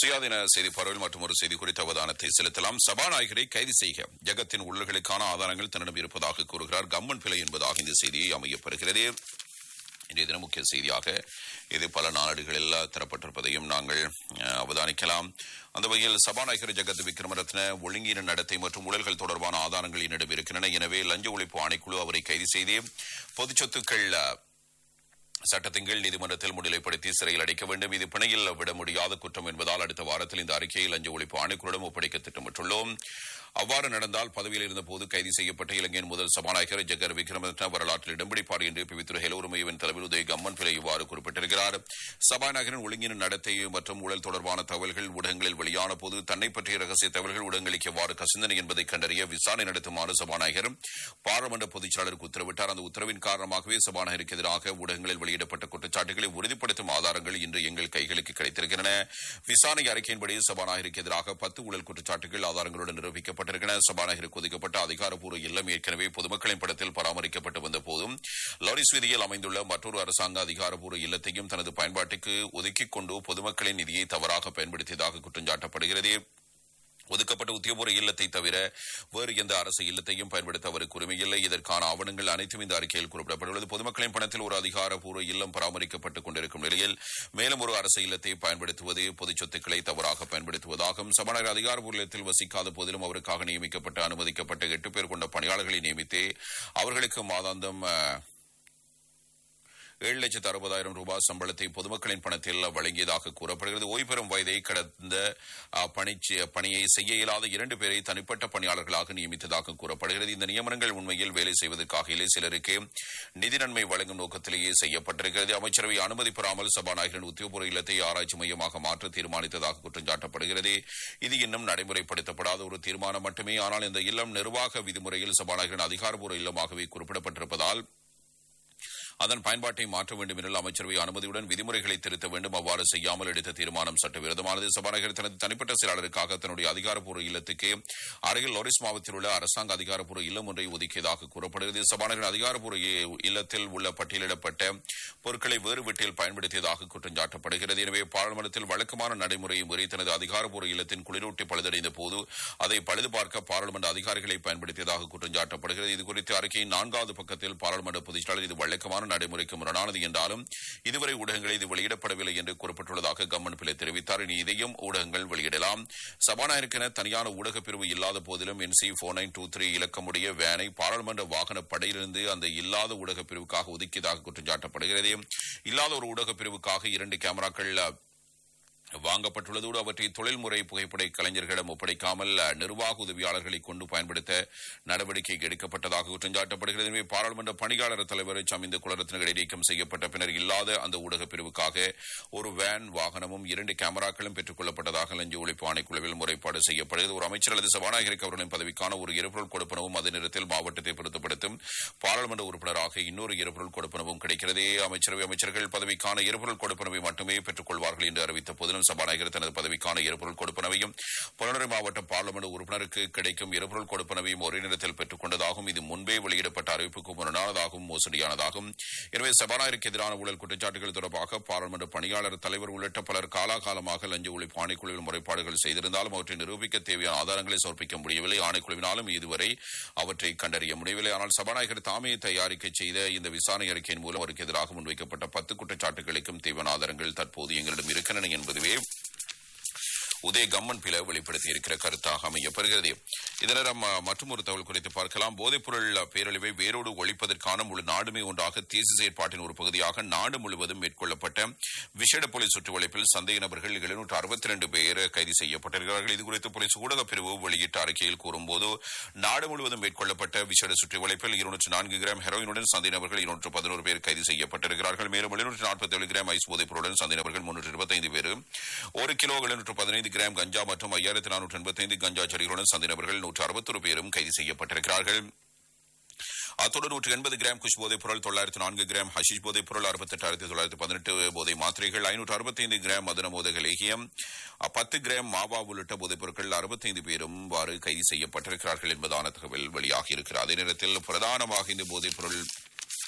சுயாதீன செய்தி பரவல் மற்றும் ஒரு செய்தி குறித்த அவதானத்தை செலுத்தலாம் சபாநாயகரை கைது செய்க ஜகத்தின் ஊழல்களுக்கான ஆதாரங்கள் தன்னிடம் இருப்பதாக கூறுகிறார் கம்மன் பிழை என்பதாக இந்த செய்தியை அமையப்பெறுகிறது இன்றைய தினம் முக்கிய செய்தியாக இது பல நாடுகளில் தரப்பட்டிருப்பதையும் நாங்கள் அஹ், அவதானிக்கலாம் அந்த வகையில் சபாநாயகர் ஜெகத் விக்ரமரத்ன ஒழுங்கீன நடத்தை மற்றும் ஊழல்கள் தொடர்பான ஆதாரங்கள் என்னிடம் இருக்கின்றன எனவே லஞ்ச ஒழிப்பு ஆணைக்குழு அவரை கைது செய்து பொது சொத்துக்கள் அஹ், சட்டத்தின் கீழ் நீதிமன்றத்தில் முன்னிலைப்படுத்தி சிறையில் அடைக்க வேண்டும் இது பிணையில் விட முடியாத குற்றம் என்பதால் அடுத்த வாரத்தில் இந்த அறிக்கையை லஞ்ச ஒழிப்பு ஆணைக்குழுவிடம் ஒப்படைக்க திட்டமிட்டுள்ளோம் அவ்வாறு நடந்தால் பதவியில் இருந்தபோது கைது செய்யப்பட்ட இலங்கையின் முதல் சபாநாயகர் ஜெகர் விக்ரமரத்ன வரலாற்றில் இடம் பிடிப்பார் என்று பிவித்துறை ஹெலோருமையவின் தலைவர் உதய கம்மன் பிள்ளை இவ்வாறு குறிப்பிட்டிருக்கிறார் சபாநாயகரின் ஒழுங்கின நடத்தை மற்றும் ஊழல் தொடர்பான தகவல்கள் ஊடகங்களில் வெளியான போது தன்னை பற்றிய ரகசிய தகவல்கள் ஊடகங்களுக்கு எவ்வாறு கசிந்தன என்பதை கண்டறிய விசாரணை நடத்துமாறு சபாநாயகர் பாராளுமன்ற பொதுச்செயலாளருக்கு உத்தரவிட்டார் அந்த உத்தரவின் காரணமாகவே சபாநாயகருக்கு எதிராக ஊடகங்களில் வெளியிடப்பட்ட குற்றச்சாட்டுகளை உறுதிப்படுத்தும் ஆதாரங்கள் இன்று எங்கள் கைகளுக்கு கிடைத்திருக்கின்றன விசாரணை அறிக்கையின்படி சபாநாயகருக்கு எதிராக பத்து ஊழல் குற்றச்சாட்டுகள் ஆதாரங்களுடன் நிரூபிக்கப்பட்டிருக்கின்றன சபாநாயகருக்கு ஒதுக்கப்பட்ட அதிகாரப்பூர்வ இல்லம் ஏற்கனவே பொதுமக்களின் படத்தில் பராமரிக்கப்பட்டு வந்த போதும் லாரிஸ் வீதியில் அமைந்துள்ள மற்றொரு அரசாங்க அதிகாரப்பூர்வ இல்லத்தையும் தனது பயன்பாட்டுக்கு ஒதுக்கிக் கொண்டு பொதுமக்களின் நிதியை தவறாக பயன்படுத்தியதாக குற்றம் சாட்டப்படுகிறது ஒதுக்கப்பட்ட உத்தியோகபூர்வ இல்லத்தை தவிர வேறு எந்த அரசு இல்லத்தையும் பயன்படுத்த அவருக்கு உரிமையில்லை இதற்கான ஆவணங்கள் அனைத்தும் இந்த அறிக்கையில் குறிப்பிடப்பட்டுள்ளது பொதுமக்களின் பணத்தில் ஒரு அதிகாரப்பூர்வ இல்லம் பராமரிக்கப்பட்டுக் கொண்டிருக்கும் நிலையில் மேலும் ஒரு அரசு இல்லத்தை பயன்படுத்துவது பொது சொத்துக்களை தவறாக பயன்படுத்துவதாகும் சபாநாயகர் அதிகாரப்பூர்வ இல்லத்தில் வசிக்காத போதிலும் அவருக்காக நியமிக்கப்பட்ட அனுமதிக்கப்பட்ட எட்டு பேர் கொண்ட பணியாளர்களை நியமித்து அவர்களுக்கு மாதாந்தம் அஹ், ஏழு லட்சத்து அறுபதாயிரம் ரூபாய் சம்பளத்தை பொதுமக்களின் பணத்தில் வழங்கியதாக கூறப்படுகிறது ஓய்வு பெறும் வயதை கடந்த அஹ், பணிச்ச- பணியை செய்ய இயலாத இரண்டு பேரை தனிப்பட்ட பணியாளர்களாக நியமித்ததாக கூறப்படுகிறது இந்த நியமனங்கள் உண்மையில் வேலை செய்வதற்காக இல்லை சிலருக்கு நிதி நன்மை வழங்கும் நோக்கத்திலேயே செய்யப்பட்டிருக்கிறது அமைச்சரவை அனுமதி பெறாமல் சபாநாயகரின் உத்தியோகபூர்வ இல்லத்தை ஆராய்ச்சி மையமாக மாற்ற தீர்மானித்ததாக குற்றம் சாட்டப்படுகிறது இது இன்னும் நடைமுறைப்படுத்தப்படாத ஒரு தீர்மானம் மட்டுமே ஆனால் இந்த இல்லம் நிர்வாக விதிமுறையில் சபாநாயகரின் அதிகாரப்பூர்வ இல்லமாகவே குறிப்பிடப்பட்டிருப்பதால் அதன் பயன்பாட்டை மாற்ற வேண்டும் என்று அமைச்சரவை அனுமதியுடன் விதிமுறைகளை திருத்த வேண்டும் அவ்வாறு செய்யாமல் எடுத்த தீர்மானம் சட்டவிரோதமானது சபாநாயகர் தனது தனிப்பட்ட செயலாளருக்காக தன்னுடைய அதிகாரப்பூர்வ இல்லத்துக்கு அருகில் லோரிஸ் மாவட்டத்தில் உள்ள அரசாங்க அதிகாரப்பூர்வ இல்லம் ஒன்றை ஒதுக்கியதாக கூறப்படுகிறது சபாநாயகர் அதிகாரப்பூர்வ இ- இல்லத்தில் உள்ள பட்டியலிடப்பட்ட பொருட்களை வேறு வீட்டில் பயன்படுத்தியதாக குற்றம் சாட்டப்படுகிறது எனவே பாராளுமன்றத்தில் வழக்கமான நடைமுறையை மீறி தனது அதிகாரப்பூர்வ இல்லத்தின் குளிரூட்டி பழுதடைந்த போது அதை பழுது பார்க்க பாராளுமன்ற அதிகாரிகளை பயன்படுத்தியதாக குற்றம் சாட்டப்படுகிறது இதுகுறித்து அறிக்கையின் நான்காவது பக்கத்தில் பாராளுமன்ற பொதுச்செயலாளர் இது வழக்கமான நடைமுறைக்கு முரணானது என்றாலும் இதுவரை ஊடகங்களில் இது வெளியிடப்படவில்லை என்று குறிப்பிட்டுள்ளதாக கம்மன் பிள்ளை தெரிவித்தார் இனி இதையும் ஊடகங்கள் வெளியிடலாம் சபாநாயகருக்கென தனியான ஊடகப் பிரிவு இல்லாத போதிலும் NC four nine two three இலக்கமுடைய வேனை பாராளுமன்ற வாகன படையிலிருந்து அந்த இல்லாத ஊடகப் பிரிவுக்காக ஒதுக்கியதாக குற்றம் சாட்டப்படுகிறது இல்லாத ஒரு ஊடகப் பிரிவுக்காக இரண்டு கேமராக்கள் அஹ், வாங்கப்பட்டுள்ளதோடு அவற்றை தொழில்முறை புகைப்பட கலைஞர்களிடம் ஒப்படைக்காமல் அஹ், நிர்வாக உதவியாளர்களை கொண்டு பயன்படுத்த நடவடிக்கை எடுக்கப்பட்டதாக குற்றம் சாட்டப்படுகிறது எனவே பாராளுமன்ற பணியாளர் தலைவர் சமிந்த குலரத்ன இடைநீக்கம் செய்யப்பட்ட பின்னர் இல்லாத அந்த ஊடகப் பிரிவுக்காக ஒரு வேன் வாகனமும் இரண்டு கேமராக்களும் பெற்றுக் கொள்ளப்பட்டதாக லஞ்ச ஒழிப்பு ஆணைக்குழுவில் முறைப்பாடு செய்யப்படுகிறது ஒரு அமைச்சர் அல்லது சபாநாயகருக்கு அவர்களின் பதவிக்கான ஒரு எரிபொருள் கொடுப்பனவும் அதே நேரத்தில் மாவட்டத்தை பொருத்தப்படுத்தும் பாராளுமன்ற உறுப்பினராக இன்னொரு எரிபொருள் கொடுப்பனவும் கிடைக்கிறது அமைச்சரவை அமைச்சர்கள் பதவிக்கான எரிபொருள் கொடுப்பனவை மட்டுமே பெற்றுக் கொள்வார்கள் என்று அறிவித்த போதிலும் சபாநாயகர் தனது பதவிக்கான எரிபொருள் கொடுப்பனவையும் புலனரை மாவட்ட பார்லிமெண்ட் உறுப்பினருக்கு கிடைக்கும் எரிபொருள் கொடுப்பனவையும் ஒரே நேரத்தில் பெற்றுக் கொண்டதாகவும் இது முன்பே வெளியிடப்பட்ட அறிவிப்புக்கு முரணானதாகவும் மோசடியானதாகும் எனவே சபாநாயகருக்கு எதிரான ஊழல் குற்றச்சாட்டுகள் தொடர்பாக பாராளுமன்ற பணியாளர் தலைவர் உள்ளிட்ட பலர் காலாகாலமாக லஞ்ச ஒழிப்பு ஆணைக்குழுவில் முறைப்பாடுகள் செய்திருந்தாலும் அவற்றை நிரூபிக்க தேவையான ஆதாரங்களை சமர்ப்பிக்க முடியவில்லை ஆணைக்குழுவினாலும் இதுவரை அவற்றை கண்டறிய முடியவில்லை ஆனால் சபாநாயகர் தாமே தயாரிக்க செய்த இந்த விசாரணை அறிக்கையின் மூலம் அவருக்கு எதிராக முன்வைக்கப்பட்ட பத்து குற்றச்சாட்டுகளுக்கும் தேவையான ஆதாரங்கள் தற்போது எங்களிடம் இருக்கின்றன என்பதுவே உதய கம்மன் பில வெளிப்படுத்தியிருக்கிற கருத்தாக அமையப்பெறுகிறது இதனிடம் மற்றும் ஒரு தகவல் குறித்து பார்க்கலாம் போதைப்பொருள் பேரழிவை வேரோடு ஒழிப்பதற்கான முழு நாடுமே ஒன்றாக தேசிய செயற்பாட்டின் ஒரு பகுதியாக நாடு முழுவதும் மேற்கொள்ளப்பட்ட விசேட போலீஸ் சுற்றுவளைப்பில் சந்தேக நபர்கள் எழுநூற்று அறுபத்தி ரெண்டு பேர் கைது செய்யப்பட்டிருக்கிறார்கள் இதுகுறித்து போலீஸ் ஊடக பிரிவு வெளியிட்ட அறிக்கையில் கூறும்போது நாடு முழுவதும் மேற்கொள்ளப்பட்ட விசேட சுற்றுவளைப்பில் இருநூற்று நான்கு கிராம் ஹெரோயினுடன் சந்தேக நபர்கள் இருநூற்று பதினோரு பேர் கைது செய்யப்பட்டிருக்கிறார்கள் மேலும் எழுநூற்று நாற்பத்தி ஏழு கிராம் ஐஸ் போதைப்பொருளுடன் சந்தேக நபர்கள் முன்னூற்று இருபத்தைந்து பேர் ஒரு கிலோ எழுநூற்று பதினைந்து கிராம் கஞ்சா மற்றும் ஐயாயிரத்து நானூற்று எண்பத்தைந்து கஞ்சா செடிகளுடன் சந்தை நபர்கள் நூற்று அறுபத்தொரு பேரும் கைது செய்யப்பட்டிருக்கிறார்கள் அத்தோடு நூற்று எண்பது கிராம் குஷ் போதைப் பொருள் தொள்ளாயிரத்து நான்கு கிராம் ஹஷிஷ் போதைப் பொருள் அறுபத்தெட்டாயிரத்தி தொள்ளாயிரத்து பதினெட்டு போதை மாத்திரைகள் ஐநூற்று அறுபத்தைந்து கிராம் மதுர மோதக லேகியம் பத்து கிராம் மாவா உள்ளிட்ட போதைப் பொருட்கள் அறுபத்தைந்து பேரும் வாறு கைது செய்யப்பட்டிருக்கிறார்கள் என்பதான தகவல் வெளியாகி இருக்கிறது அதே நேரத்தில் பிரதானமாக இந்த போதைப் பொருள்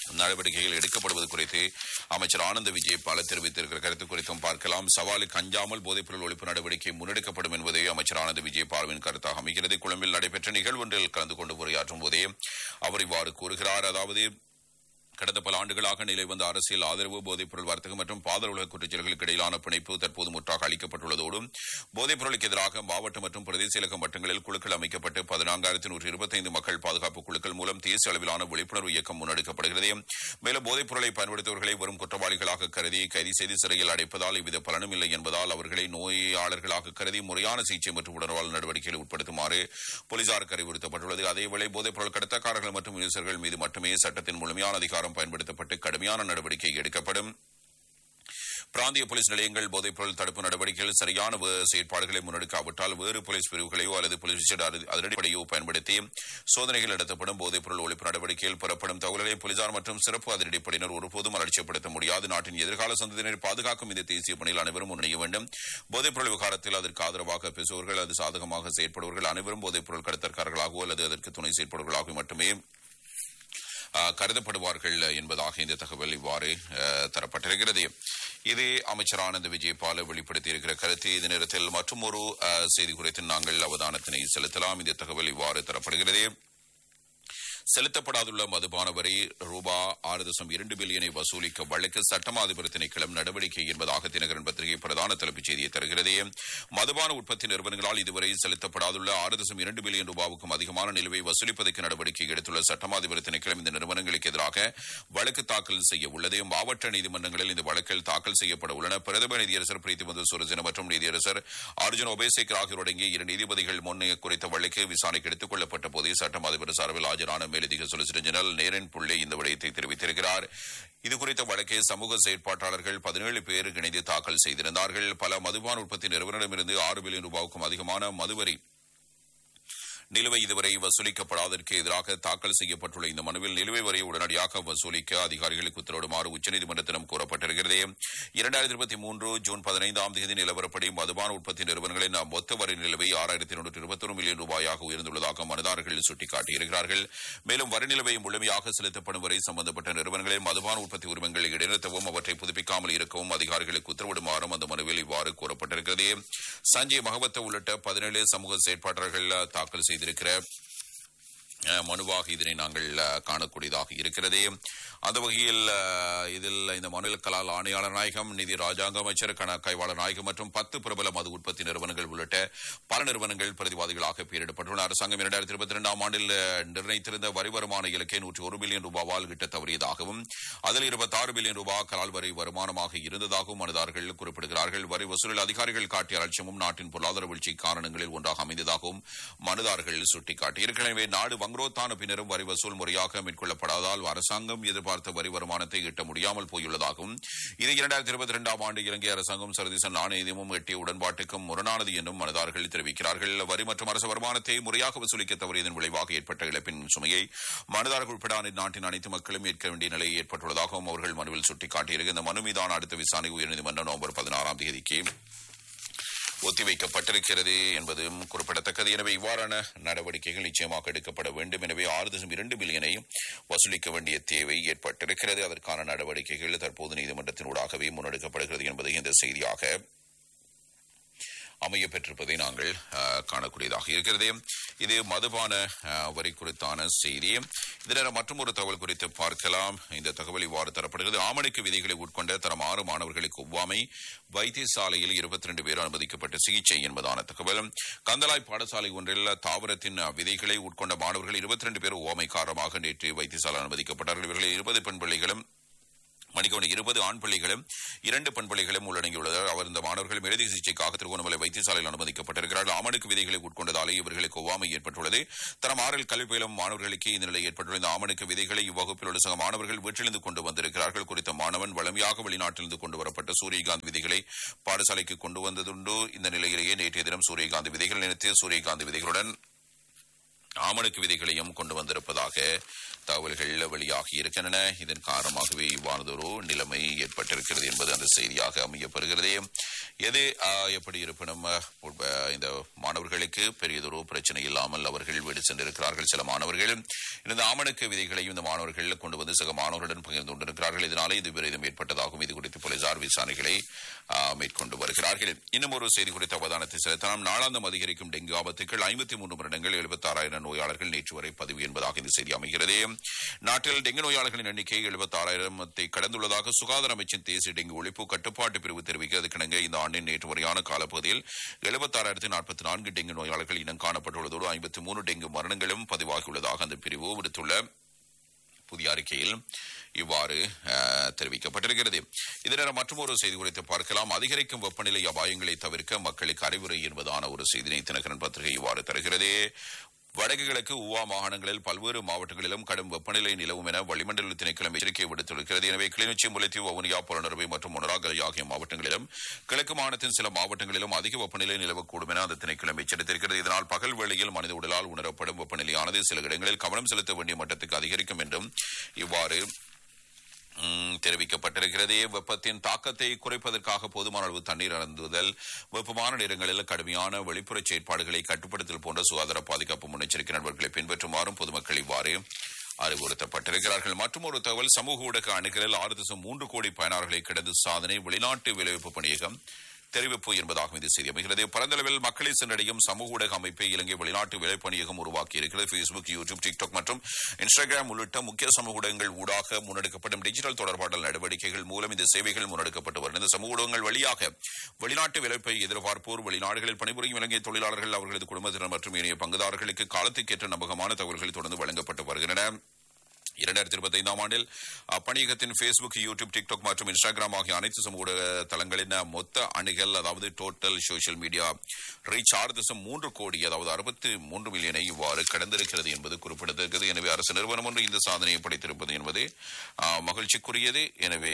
நடவடிக்கைகள் எடுக்கப்படுவது குறித்து அமைச்சர் ஆனந்த விஜயபால தெரிவித்திருக்கிற கருத்து குறித்தும் பார்க்கலாம் சவாலுக்கு அஞ்சாமல் போதைப்பொருள் ஒழிப்பு நடவடிக்கை முன்னெடுக்கப்படும் என்பதே அமைச்சர் ஆனந்த விஜயபாலவின் கருத்தாக அமைகிறது கொழும்பில் நடைபெற்ற நிகழ்வொன்றில் கலந்து கொண்டு உரையாற்றும் போதே அவர் இவ்வாறு கூறுகிறார் அதாவது கடந்த பல ஆண்டுகளாக நிலை வந்த அரசியல் ஆதரவு போதைப்பொருள் வர்த்தகம் மற்றும் பாதரவுலக குற்றச்செயல்களுக்கு இடையிலான பிணைப்பு தற்போது முற்றாக அளிக்கப்பட்டுள்ளதோடு போதைப் பொருளுக்கு எதிராக மாவட்ட மற்றும் பிரதேச மட்டங்களில் குழுக்கள் அமைக்கப்பட்டு பதினான்காயிரத்தி நூற்றி இருபத்தைந்து மக்கள் பாதுகாப்பு குழுக்கள் மூலம் தேசிய அளவிலான விழிப்புணர்வு இயக்கம் முன்னெடுக்கப்படுகிறது மேலும் போதைப் பொருளை பயன்படுத்துவர்களை வரும் குற்றவாளிகளாக கருதி கைது செய்து சிறையில் அடைப்பதால் எவ்வித பலனும் இல்லை என்பதால் அவர்களை நோயாளர்களாக கருதி முறையான சிகிச்சை மற்றும் உணர்வாளர் நடவடிக்கைகளை உட்படுத்துமாறு போலீசாருக்கு அறிவுறுத்தப்பட்டுள்ளது அதேவேளை போதைப் பொருள் கடத்தக்காரர்கள் மற்றும் யூசர்கள் மீது மட்டுமே சட்டத்தின் முழுமையான அதிகாரம் பயன்படுத்தப்பட்டு கடுமையான நடவடிக்கை எடுக்கப்படும் பிராந்திய போலீஸ் நிலையங்கள் போதைப்பொருள் தடுப்பு நடவடிக்கைகள் சரியான வே- செயற்பாடுகளை முன்னெடுக்காவிட்டால் வேறு போலீஸ் பிரிவுகளையோ அல்லது போலீஸ் விசேட அதி- அதிரடிப்படையோ பயன்படுத்தி சோதனைகள் நடத்தப்படும் போதைப்பொருள் ஒழிப்பு நடவடிக்கையில் பெறப்படும் தகவல்களை போலீசார் மற்றும் சிறப்பு அதிரடிப்படையினர் ஒருபோதும் அலட்சியப்படுத்த முடியாது நாட்டின் எதிர்கால சந்ததியினர் பாதுகாக்கும் இந்த தேசிய பணியில் அனைவரும் முன்னிய வேண்டும் போதைப்பொருள் விவகாரத்தில் அதற்கு ஆதரவாக பேசுபவர்கள் அது சாதகமாக செயற்படுவர்கள் அனைவரும் போதைப்பொருள் கடத்தற்காரர்களாகவோ அல்லது அதற்கு துணை செயற்படுவர்களாகவோ மட்டுமே ஆஹ், கருதப்படுவார்கள் என்பதாக இந்த தகவல் இவ்வாறு ஆஹ், தரப்பட்டிருக்கிறது இது அமைச்சர் ஆனந்த் விஜயபால வெளிப்படுத்தியிருக்கிற கருத்து இந்த நேரத்தில் மற்றும் ஒரு செய்தி குறித்து நாங்கள் அவதானத்தினை செலுத்தலாம் இந்த தகவல் இவ்வாறு தரப்படுகிறது செலுத்தப்படாதுள்ள மதுபான வரி ரூபா ஆறு தசம் இரண்டு பில்லியனை வசூலிக்க வழக்கு சட்டமாதிபர் திணைக்களம் நடவடிக்கை என்பதாக தினகரன் பத்திரிகை பிரதான தலைப்புச் செய்தியை தருகிறது மதுபான உற்பத்தி நிறுவனங்களால் இதுவரை செலுத்தப்படாதுள்ள ஆறு தசம் இரண்டு பில்லியன் ரூபாவுக்கும் அதிகமான நிலுவை வசூலிப்பதற்கு நடவடிக்கை எடுத்துள்ள சட்டமாதிபர் திணைக்களம் இந்த நிறுவனங்களுக்கு எதிராக வழக்கு தாக்கல் செய்ய உள்ளது மாவட்ட நீதிமன்றங்களில் இந்த வழக்கில் தாக்கல் செய்யப்பட உள்ளன பிரதம நீதியரசர் பிரீத்திமது சுரஜன மற்றும் நீதியரசர் அர்ஜுன் ஒபேசேகர் ஆகியோர் அடங்கிய இரு நீதிபதிகள் முன் குறித்த வழக்கு விசாரணைக்கு எடுத்துக் கொள்ளப்பட்ட போதே சட்டம் அதிபர் சார்பில் ஆஜரான மேலதிக சொலிசிட்டர் ஜெனரல் நேரன் புள்ளே இந்த விடயத்தை தெரிவித்திருக்கிறார் இதுகுறித்த வழக்கை சமூக செயற்பாட்டாளர்கள் பதினேழு பேர் இணைந்து தாக்கல் செய்திருந்தார்கள் பல மதுபான உற்பத்தி நிறுவனரிடமிருந்து ஆறு பில்லியன் ரூபாவுக்கும் அதிகமான மதுவரி நிலுவை இதுவரை வசூலிக்கப்படாததற்கு எதிராக தாக்கல் செய்யப்பட்டுள்ள இந்த மனுவில் நிலுவை வரியை உடனடியாக வசூலிக்க அதிகாரிகளுக்கு உத்தரவிடுமாறு உச்சநீதிமன்றத்திடம் கூறப்பட்டிருக்கிறது இரண்டாயிரத்தி இருபத்தி மூன்று ஜூன் பதினைந்தாம் தேதி நிலவரப்படி மதுபான உற்பத்தி நிறுவனங்களின் மொத்த வரி நிலுவை ஆறாயிரத்தி நூற்று இருபத்தொரு மில்லியன் ரூபாயாக உயர்ந்துள்ளதாக மனுதாரர்கள் சுட்டிக்காட்டியிருக்கிறார்கள் மேலும் வரி நிலுவை முழுமையாக செலுத்தப்படும் வரை சம்பந்தப்பட்ட நிறுவனங்களின் மதுபான உற்பத்தி உரிமங்களை இடைநிறுத்தவும் அவற்றை புதுப்பிக்காமல் இருக்கவும் அதிகாரிகளுக்கு உத்தரவிடுமாறும் அந்த மனுவில் இவ்வாறு கூறப்பட்டிருக்கிறது சஞ்சய் மகவத்த உள்ளிட்ட பதினேழு சமூக செயற்பாட்டாளர்கள் தாக்கல் செய்திருக்கிற அஹ், மனுவாக இதனை நாங்கள் அஹ், காணக்கூடியதாக இருக்கிறது அந்த வகையில் அஹ், இதில் இந்த மனுவில் கலால் ஆணையாளர் நாயகம் நிதி ராஜாங்க அமைச்சர் கணக்காய்வாளர் நாயகம் மற்றும் பத்து பிரபல மது உற்பத்தி நிறுவனங்கள் உள்ளிட்ட பல நிறுவனங்கள் பிரதிவாதிகளாக பெயரிடப்பட்டுள்ளன அரசாங்கம் இரண்டாயிரத்தி இருபத்தி இரண்டாம் ஆண்டில் அஹ், நிர்ணயித்திருந்த வரி வருமான இலக்கை நூற்றி ஒரு பில்லியன் ரூபாவால் கிட்ட தவறியதாகவும் அதில் இருபத்தாறு பில்லியன் ரூபாய் கலால் வரி வருமானமாக இருந்ததாகவும் மனுதாரர்கள் குறிப்பிடுகிறார்கள் வரி வசூலில் அதிகாரிகள் காட்டிய அலட்சியமும் நாட்டின் பொருளாதார வீழ்ச்சி காரணங்களில் ஒன்றாக அமைந்ததாகவும் மனுதாரர்கள் சுட்டிக்காட்டியிருக்கிறார்கள் எனவே நாடு வங்குரோத்தான பின்னரும் வரி வசூல் முறையாக மேற்கொள்ளப்படாதால் அரசாங்கம் எதிர்பார்த்த வரி வருமானத்தை ஈட்ட முடியாமல் போயுள்ளதாகவும் இது இரண்டாயிரத்தி இருபத்தி இரண்டாம் ஆண்டு இலங்கை அரசாங்கம் சர்வதேச நாணய நிதியமும் எட்டிய உடன்பாட்டுக்கும் முரணானது என்றும் மனதார்கள் தெரிவிக்கிறார்கள் வரி மற்றும் அரசு வருமானத்தை முறையாக வசூலிக்க தவறியதன் விளைவாக ஏற்பட்ட இழப்பின் சுமையை மனதார்கள் உட்பட அனை- நாட்டின் அனைத்து மக்களும் ஏற்க வேண்டிய நிலை ஏற்பட்டுள்ளதாகவும் அவர்கள் மனுவில் சுட்டிக்காட்டியிருக்க இந்த மனு மீதான அடுத்த விசாரணை உயர்நீதிமன்றம் நவம்பர் பதினாறாம் தேதிக்கு ஒத்திவைக்கப்பட்டிருக்கிறது என்பதும் குறிப்பிடத்தக்கது எனவே இவ்வாறான நடவடிக்கைகள் நிச்சயமாக எடுக்கப்பட வேண்டும் எனவே ஆறு தசம் இரண்டு பில்லியனை வசூலிக்க வேண்டிய தேவை ஏற்பட்டிருக்கிறது அதற்கான நடவடிக்கைகள் தற்போது நீதிமன்றத்தினூடாகவே முன்னெடுக்கப்படுகிறது என்பதை இந்த செய்தியாக அமைய பெற்றிருப்பதை நாங்கள் அஹ், காணக்கூடியதாக இருக்கிறது இது மதுபான அஹ், வரி குறித்தான செய்தி இதர மற்றும் ஒரு தகவல் குறித்து பார்க்கலாம் இந்த தகவல் இவ்வாறு தரப்படுகிறது ஆமணிக்கு விதிகளை உட்கொண்ட தரம் ஆறு மாணவர்களுக்கு ஒவ்வாமை வைத்தியசாலையில் இருபத்தி ரெண்டு பேர் அனுமதிக்கப்பட்ட சிகிச்சை என்பதான தகவல் கந்தலாய் பாடசாலை ஒன்றில் தாவரத்தின் விதைகளை உட்கொண்ட மாணவர்கள் இருபத்தி ரெண்டு பேர் ஒவ்வாமை காரணமாக நேற்று வைத்தியசாலை அனுமதிக்கப்பட்டார்கள் இவர்களில் இருபது பெண் பிள்ளைகளும் மணிக்கவன இருபது ஆண் பிள்ளைகளும் இரண்டு பெண் பிள்ளைகளும் உள்ளடங்கியுள்ளனர் அவர் இந்த மாணவர்கள் மேலதி சிகிச்சைக்காக திருகோணமலை வைத்தியசாலையில் அனுமதிக்கப்பட்டிருக்கிறார்கள் ஆமணுக்கு விதைகளை உட்கொண்டதாலே இவர்களுக்கு ஒவ்வாமை ஏற்பட்டுள்ளது தரம் ஆறில் கல்வி பயிலும் மாணவர்களுக்கு இந்த நிலை ஏற்பட்டுள்ள இந்த ஆமணுக்கு விதைகளை இவ்வகுப்பில் உள்ள சக மாணவர்கள் வீட்டிலிருந்து கொண்டு வந்திருக்கிறார்கள் குறித்த மாணவன் வளமையாக வெளிநாட்டிலிருந்து கொண்டு வரப்பட்ட சூரியகாந்த் விதைகளை பாடசாலைக்கு கொண்டு வந்ததுண்டு இந்த நிலையிலேயே நேற்றைய தினம் சூரியகாந்த் விதைகள் நினைத்து சூரியகாந்த் விதைகளுடன் ஆமணுக்கு விதைகளையும் கொண்டு வந்திருப்பதாக தகவல்கள் வெளியாகி இருக்கின்றன இதன் காரணமாகவே இவ்வாறதொரு நிலைமை ஏற்பட்டிருக்கிறது என்பது அந்த செய்தியாக அமையப்பெறுகிறது எது ஆஹ், எப்படி இருப்பினும் ஆஹ், உட்ப- இந்த மாணவர்களுக்கு பெரியதொரு பிரச்சனை இல்லாமல் அவர்கள் வீடு சென்றிருக்கிறார்கள் சில மாணவர்கள் இந்த ஆமணக்கு விதிகளையும் இந்த மாணவர்கள் கொண்டு வந்து சக மாணவர்களுடன் பகிர்ந்து கொண்டிருக்கிறார்கள் இதனாலே இது விரதம் ஏற்பட்டதாகவும் இது குறித்து போலீசார் விசாரணைகளை ஆஹ், மேற்கொண்டு வருகிறார்கள் இன்னும் ஒரு செய்தி குறித்த அவதானத்தை செலுத்தலாம் நாளாந்தம் அதிகரிக்கும் டெங்கு ஆபத்துக்கள் ஐம்பத்தி மூன்று வருடங்கள் எழுபத்தாறாயிரம் நோயாளர்கள் நேற்று வரை பதிவு என்பதாக இந்த செய்தி அமைகிறது நாட்டில் டெங்கு நோயாளர்களின் எண்ணிக்கை எழுபத்தாறாயிரத்தை கடந்துள்ளதாக சுகாதார அமைச்சின் தேசிய டெங்கு ஒழிப்பு கட்டுப்பாட்டு பிரிவு தெரிவிக்கிறது கிணங்க இந்த ஆண்டின் நேற்று வரையான காலப்பகுதியில் எழுபத்தாறாயிரத்தி நாற்பத்தி நான்கு டெங்கு நோயாளர்கள் இனம் காணப்பட்டுள்ளதோடு ஐம்பத்தி மூணு டெங்கு மரணங்களும் பதிவாகியுள்ளதாக அந்த பிரிவு விடுத்துள்ள புதிய அறிக்கையில் இவ்வாறு அஹ், தெரிவிக்கப்பட்டிருக்கிறது இதர மற்றொரு செய்தி குறித்து பார்க்கலாம் அதிகரிக்கும் வெப்பநிலை அபாயங்களை தவிர்க்க மக்களுக்கு அறிவுரை என்பதான ஒரு செய்தினை தினகரன் பத்திரிகை இவ்வாறு தருகிறது வடக்கு கிழக்கு ஊவா மாகாணங்களில் பல்வேறு மாவட்டங்களிலும் கடும் வெப்பநிலை நிலவும் என வளிமண்டல திணைக்களம் எச்சரிக்கை விடுத்துள்ளது எனவே கிளிநொச்சி முல்லைத்தீவு வவுனியா புலனறுவை மற்றும் மொனராகலை ஆகிய மாவட்டங்களிலும் கிழக்கு மாநிலத்தின் சில மாவட்டங்களிலும் அதிக வெப்பநிலை நிலவக்கூடும் என அந்த திணைக்களம் எச்சரித்திருக்கிறது இதனால் பகல் வேளையில் மனித உடலால் உணரப்படும் வெப்பநிலையானது சில இடங்களில் கவனம் செலுத்த வேண்டிய மட்டத்துக்கு அதிகரிக்கும் என்றும் இவ்வாறு ம், தெரிவிக்கப்பட்டிருக்கிறது வெப்பத்தின் தாக்கத்தை குறைப்பதற்காக போதுமான அளவு தண்ணீர் அருந்துதல் வெப்பமான நேரங்களில் கடுமையான வெளிப்புற செயற்பாடுகளை கட்டுப்படுத்தல் போன்ற சுகாதார பாதுகாப்பு முன்னெச்சரிக்கை நடவடிக்கைகளை பின்பற்றுமாறும் பொதுமக்கள் இவ்வாறு அறிவுறுத்தப்பட்டிருக்கிறார்கள் மற்றும் ஒரு தகவல் சமூக ஊடக அணுகலில் ஆறு தசம் மூன்று கோடி பயனாளர்களை கடந்து சாதனை வெளிநாட்டு விளைவிப்பு பணியகம் தெரிவிப்பு என்பதாகும் இது செய்தி அமைகிறது பரந்தளவில் மக்களை சென்றடையும் சமூக ஊடக அமைப்பை இலங்கை வெளிநாட்டு விலைப்பணியகம் உருவாக்கி இருக்கிறது ஃபேஸ்புக் யூடியூப் டிக்டாக் மற்றும் இன்ஸ்டாகிராம் உள்ளிட்ட முக்கிய சமூக ஊடகங்கள் ஊடாக முன்னெடுக்கப்படும் டிஜிட்டல் தொடர்பாடல் நடவடிக்கைகள் மூலம் இந்த சேவைகள் முன்னெடுக்கப்பட்டு வருகிறது இந்த சமூக ஊடகங்கள் வழியாக வெளிநாட்டு விளைப்பை எதிர்பார்ப்போர் வெளிநாடுகளில் பணிபுரியும் இலங்கை தொழிலாளர்கள் அவர்களது குடும்பத்தினர் மற்றும் ஏனைய பங்குதாரர்களுக்கு காலத்துக்கேற்ற நம்பகமான தகவல்கள் தொடர்ந்து வழங்கப்பட்டு வருகின்றன இரண்டாயிரத்தி இருபத்தி ஐந்தாம் ஆண்டில் அப்பணியகத்தின் ஃபேஸ்புக் யூடியூப் டிக்டாக் மற்றும் இன்ஸ்டாகிராம் ஆகிய அனைத்து சமூக ஊடக தளங்களின் மொத்த அணுகல் அதாவது டோட்டல் சோஷியல் மீடியா ரீச் ஆறு தசம் மூன்று கோடி அதாவது அறுபத்தி மூன்று மில்லியனை இவ்வாறு கடந்திருக்கிறது என்பது குறிப்பிடத்தக்கது எனவே அரசு நிறுவனம் ஒன்று இந்த சாதனையை படைத்திருப்பது என்பது ஆ, மகிழ்ச்சிக்குரியது எனவே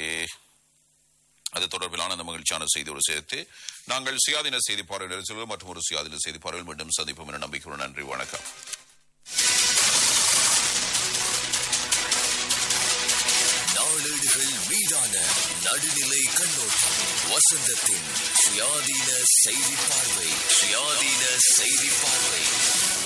அது தொடர்பிலான அந்த மகிழ்ச்சியான செய்தியோடு சேர்த்து நாங்கள் சுயாதீன செய்தி பார்வையில் செல்வோம் மற்றும் ஒரு சுயாதீன செய்தி பார்வையில் மீண்டும் சந்திப்போம் என நம்பிக்கையுடன் நன்றி வணக்கம் நாளேடுகள் மீதான நடுநிலை கண்ணோட்டம் வசந்தத்தின் சுயாதீன செய்தி பார்வை சுயாதீன செய்தி பார்வை